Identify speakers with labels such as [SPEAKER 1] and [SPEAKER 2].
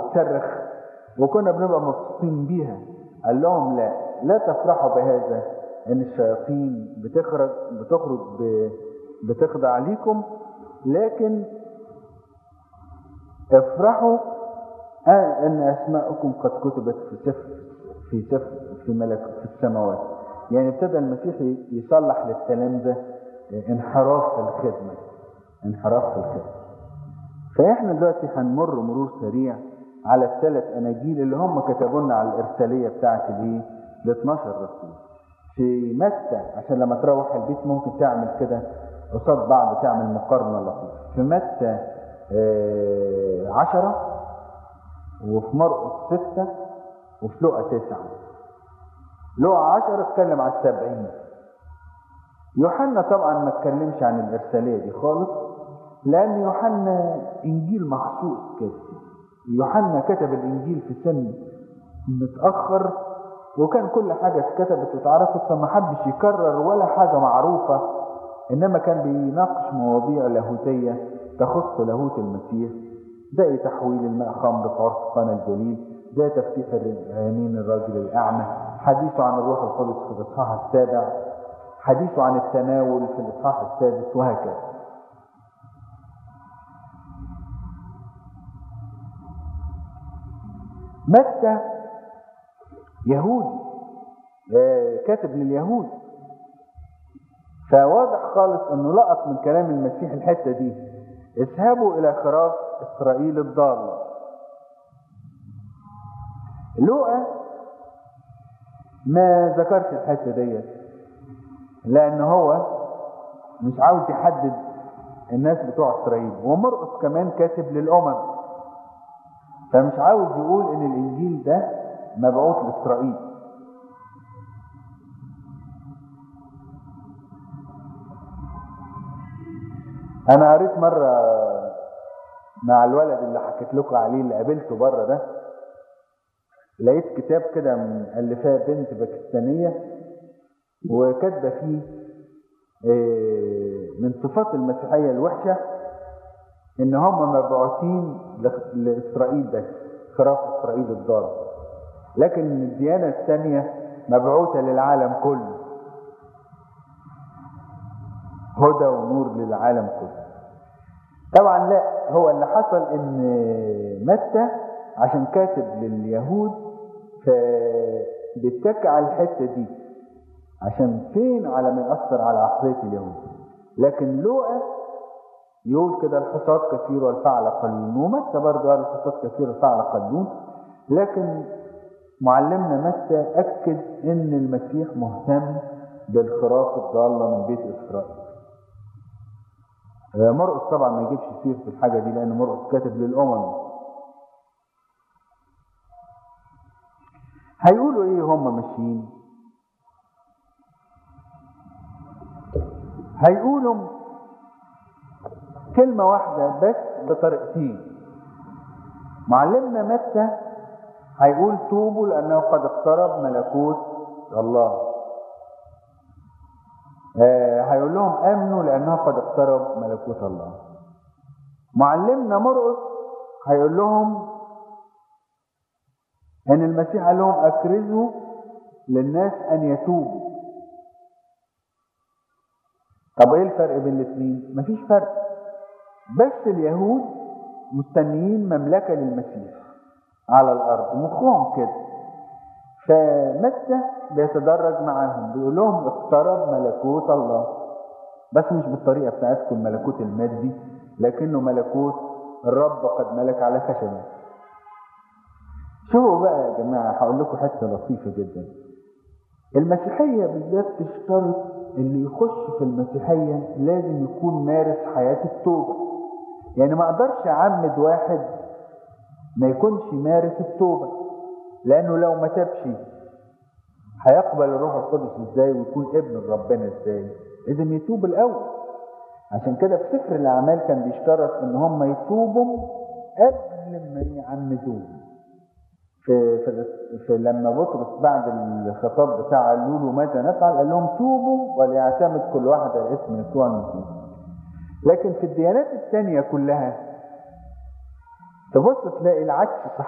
[SPEAKER 1] وتصرخ وكنا بنبقى مبسوطين بيها قال لهم لا لا تفرحوا بهذا ان الشياطين بتخرج بتخرج ب... بتخضع ليكم لكن افرحوا ان اسماءكم قد كتبت في سفر في سفر في ملك في السماوات يعني ابتدى المسيح يصلح للكلام ده انحراف في الخدمه انحراف في الخدمه فاحنا دلوقتي هنمر مرور سريع على الثلاث اناجيل اللي هم كتبوا لنا على الارساليه بتاعت الايه ال 12 رسول في متى عشان لما تروح البيت ممكن تعمل كده قصاد بعض تعمل مقارنه لطيفه في متى آه عشرة وفي مرقس ستة وفي لقا تسعة لقا عشرة اتكلم عن السبعين يوحنا طبعا ما اتكلمش عن الإرسالية دي خالص لأن يوحنا إنجيل مخصوص كده يوحنا كتب الإنجيل في سن متأخر وكان كل حاجة اتكتبت واتعرفت فما حبش يكرر ولا حاجة معروفة إنما كان بيناقش مواضيع لاهوتية تخص لاهوت المسيح زي تحويل الماء خمر في عرس قنا الجليل زي تفتيح عينين الراجل الأعمى حديثه عن الروح القدس في الإصحاح السابع حديثه عن التناول في الإصحاح السادس وهكذا متى يهودي كاتب لليهود فواضح خالص انه لقط من كلام المسيح الحته دي اذهبوا الى خراف اسرائيل الضاله لوقا ما ذكرش الحته ديت لان هو مش عاوز يحدد الناس بتوع اسرائيل ومرقس كمان كاتب للامم فمش عاوز يقول ان الانجيل ده مبعوث لاسرائيل انا قريت مره مع الولد اللي حكيت لكم عليه اللي قابلته بره ده لقيت كتاب كده مؤلفاه بنت باكستانيه وكاتبه فيه من صفات المسيحيه الوحشه ان هم مبعوثين لاسرائيل بس خراف اسرائيل الضال لكن الديانه الثانيه مبعوثه للعالم كله هدى ونور للعالم كله طبعا لا هو اللي حصل ان متى عشان كاتب لليهود فبيتكى على الحته دي عشان فين على ما يأثر على عقلية اليهود لكن لوقا يقول كده الحصاد كثير والفعل قليل ومتى برضه قال الحصاد كثير والفعل قليل لكن معلمنا متى أكد إن المسيح مهتم بالخراف الضالة من بيت إسرائيل مرقس طبعا ما يجيبش سيرة الحاجة دي لأن مرقس كاتب للأمم هيقولوا إيه هم ماشيين هيقولوا كلمة واحدة بس بطريقتين معلمنا متى هيقول توبوا لأنه قد اقترب ملكوت الله آه هيقول لهم امنوا لانه قد اقترب ملكوت الله معلمنا مرقس هيقول لهم ان المسيح قال لهم اكرزوا للناس ان يتوبوا طب ايه الفرق بين الاثنين مفيش فرق بس اليهود مستنيين مملكه للمسيح على الارض مخهم كده فمتى بيتدرج معاهم بيقول لهم اقترب ملكوت الله بس مش بالطريقه بتاعتكم الملكوت المادي لكنه ملكوت الرب قد ملك على خشبه شوفوا بقى يا جماعه هقول لكم حته لطيفه جدا المسيحيه بالذات تشترط اللي يخش في المسيحيه لازم يكون مارس حياه التوبه يعني ما اقدرش اعمد واحد ما يكونش مارس التوبه لانه لو ما تابش هيقبل الروح القدس ازاي ويكون ابن ربنا ازاي لازم يتوب الاول عشان كده في سفر الاعمال كان بيشترط ان هم يتوبوا قبل ما يعمدوه في, في, في لما بطرس بعد الخطاب بتاع قالوا له ماذا نفعل قال لهم توبوا وليعتمد كل واحد على اسم يسوع المسيح لكن في الديانات الثانيه كلها تبص تلاقي العكس